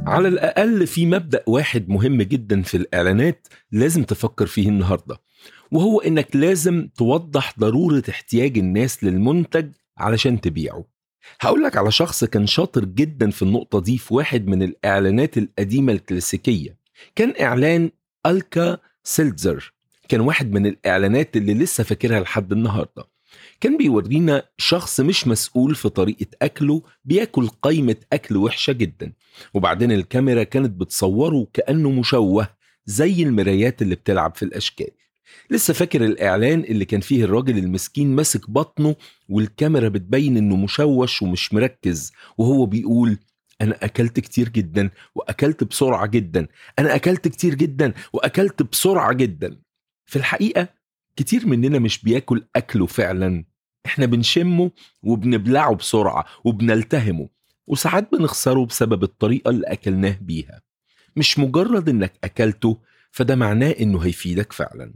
على الأقل في مبدأ واحد مهم جدا في الإعلانات لازم تفكر فيه النهاردة وهو إنك لازم توضح ضرورة احتياج الناس للمنتج علشان تبيعه هقول لك على شخص كان شاطر جدا في النقطة دي في واحد من الإعلانات القديمة الكلاسيكية كان إعلان ألكا سيلتزر كان واحد من الإعلانات اللي لسه فاكرها لحد النهاردة كان بيورينا شخص مش مسؤول في طريقة أكله بياكل قائمة أكل وحشة جدا وبعدين الكاميرا كانت بتصوره كأنه مشوه زي المرايات اللي بتلعب في الأشكال لسه فاكر الإعلان اللي كان فيه الراجل المسكين ماسك بطنه والكاميرا بتبين إنه مشوش ومش مركز وهو بيقول أنا أكلت كتير جدا وأكلت بسرعة جدا أنا أكلت كتير جدا وأكلت بسرعة جدا في الحقيقة كتير مننا مش بياكل أكله فعلا احنا بنشمه وبنبلعه بسرعة وبنلتهمه وساعات بنخسره بسبب الطريقة اللي أكلناه بيها مش مجرد إنك أكلته فده معناه إنه هيفيدك فعلا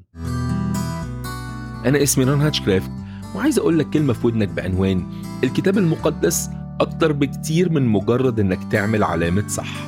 أنا اسمي ران هاتشكرافت وعايز أقول لك كلمة في ودنك بعنوان الكتاب المقدس أكتر بكتير من مجرد إنك تعمل علامة صح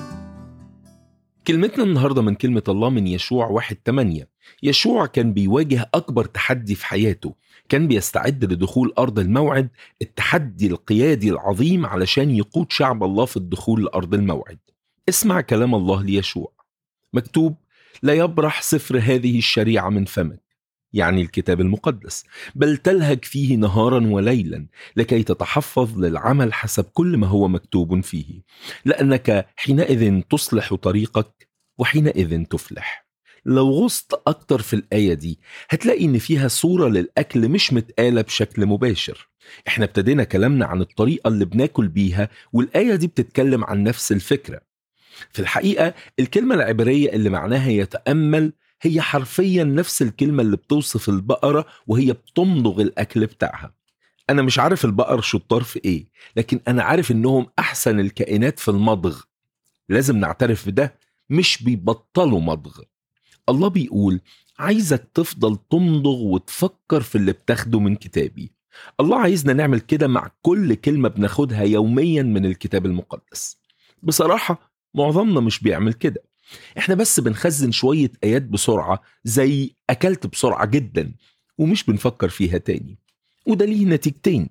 كلمتنا النهاردة من كلمة الله من يشوع واحد تمانية يشوع كان بيواجه أكبر تحدي في حياته كان بيستعد لدخول أرض الموعد التحدي القيادي العظيم علشان يقود شعب الله في الدخول لأرض الموعد اسمع كلام الله ليشوع مكتوب لا يبرح سفر هذه الشريعة من فمك يعني الكتاب المقدس بل تلهج فيه نهارا وليلا لكي تتحفظ للعمل حسب كل ما هو مكتوب فيه لانك حينئذ تصلح طريقك وحينئذ تفلح لو غصت اكتر في الايه دي هتلاقي ان فيها صوره للاكل مش متقاله بشكل مباشر احنا ابتدينا كلامنا عن الطريقه اللي بناكل بيها والايه دي بتتكلم عن نفس الفكره في الحقيقه الكلمه العبريه اللي معناها يتامل هي حرفيا نفس الكلمة اللي بتوصف البقرة وهي بتمضغ الأكل بتاعها أنا مش عارف البقر شطار في إيه لكن أنا عارف إنهم أحسن الكائنات في المضغ لازم نعترف بده مش بيبطلوا مضغ الله بيقول عايزك تفضل تمضغ وتفكر في اللي بتاخده من كتابي الله عايزنا نعمل كده مع كل كلمة بناخدها يوميا من الكتاب المقدس بصراحة معظمنا مش بيعمل كده احنا بس بنخزن شوية آيات بسرعة زي أكلت بسرعة جدا ومش بنفكر فيها تاني وده ليه نتيجتين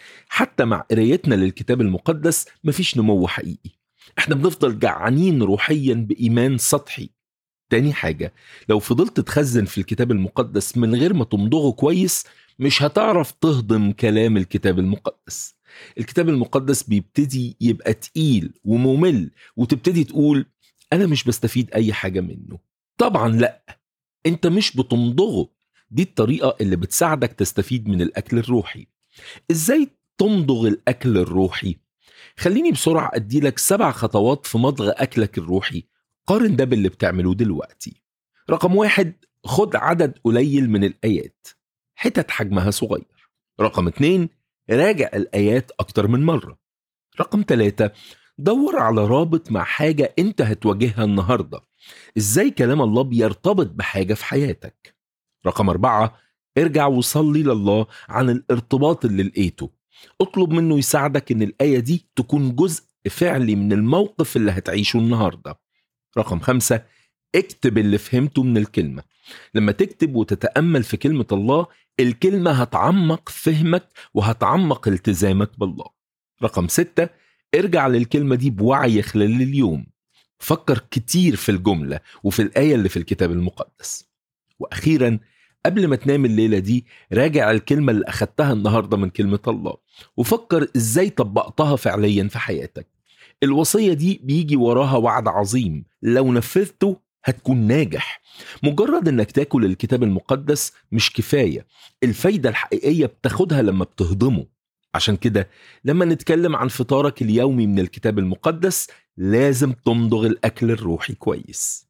حتى مع قرايتنا للكتاب المقدس مفيش نمو حقيقي احنا بنفضل جعانين روحيا بإيمان سطحي تاني حاجة لو فضلت تخزن في الكتاب المقدس من غير ما تمضغه كويس مش هتعرف تهضم كلام الكتاب المقدس الكتاب المقدس بيبتدي يبقى تقيل وممل وتبتدي تقول انا مش بستفيد اي حاجه منه طبعا لا انت مش بتمضغه دي الطريقه اللي بتساعدك تستفيد من الاكل الروحي ازاي تمضغ الاكل الروحي خليني بسرعه ادي لك سبع خطوات في مضغ اكلك الروحي قارن ده باللي بتعمله دلوقتي رقم واحد خد عدد قليل من الايات حتت حجمها صغير رقم اتنين راجع الايات اكتر من مره رقم ثلاثة دور على رابط مع حاجة انت هتواجهها النهاردة ازاي كلام الله بيرتبط بحاجة في حياتك رقم أربعة ارجع وصلي لله عن الارتباط اللي لقيته اطلب منه يساعدك ان الآية دي تكون جزء فعلي من الموقف اللي هتعيشه النهاردة رقم خمسة اكتب اللي فهمته من الكلمة لما تكتب وتتأمل في كلمة الله الكلمة هتعمق فهمك وهتعمق التزامك بالله رقم ستة ارجع للكلمة دي بوعي خلال اليوم فكر كتير في الجملة وفي الآية اللي في الكتاب المقدس وأخيرا قبل ما تنام الليلة دي راجع الكلمة اللي أخدتها النهاردة من كلمة الله وفكر إزاي طبقتها فعليا في حياتك الوصية دي بيجي وراها وعد عظيم لو نفذته هتكون ناجح مجرد انك تاكل الكتاب المقدس مش كفاية الفايدة الحقيقية بتاخدها لما بتهضمه عشان كده لما نتكلم عن فطارك اليومي من الكتاب المقدس لازم تمضغ الأكل الروحي كويس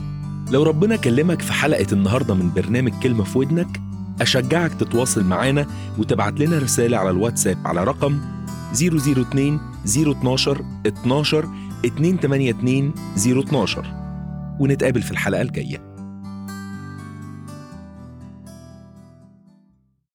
لو ربنا كلمك في حلقة النهاردة من برنامج كلمة في ودنك أشجعك تتواصل معانا وتبعت لنا رسالة على الواتساب على رقم 002 012 12 282 012 ونتقابل في الحلقة الجاية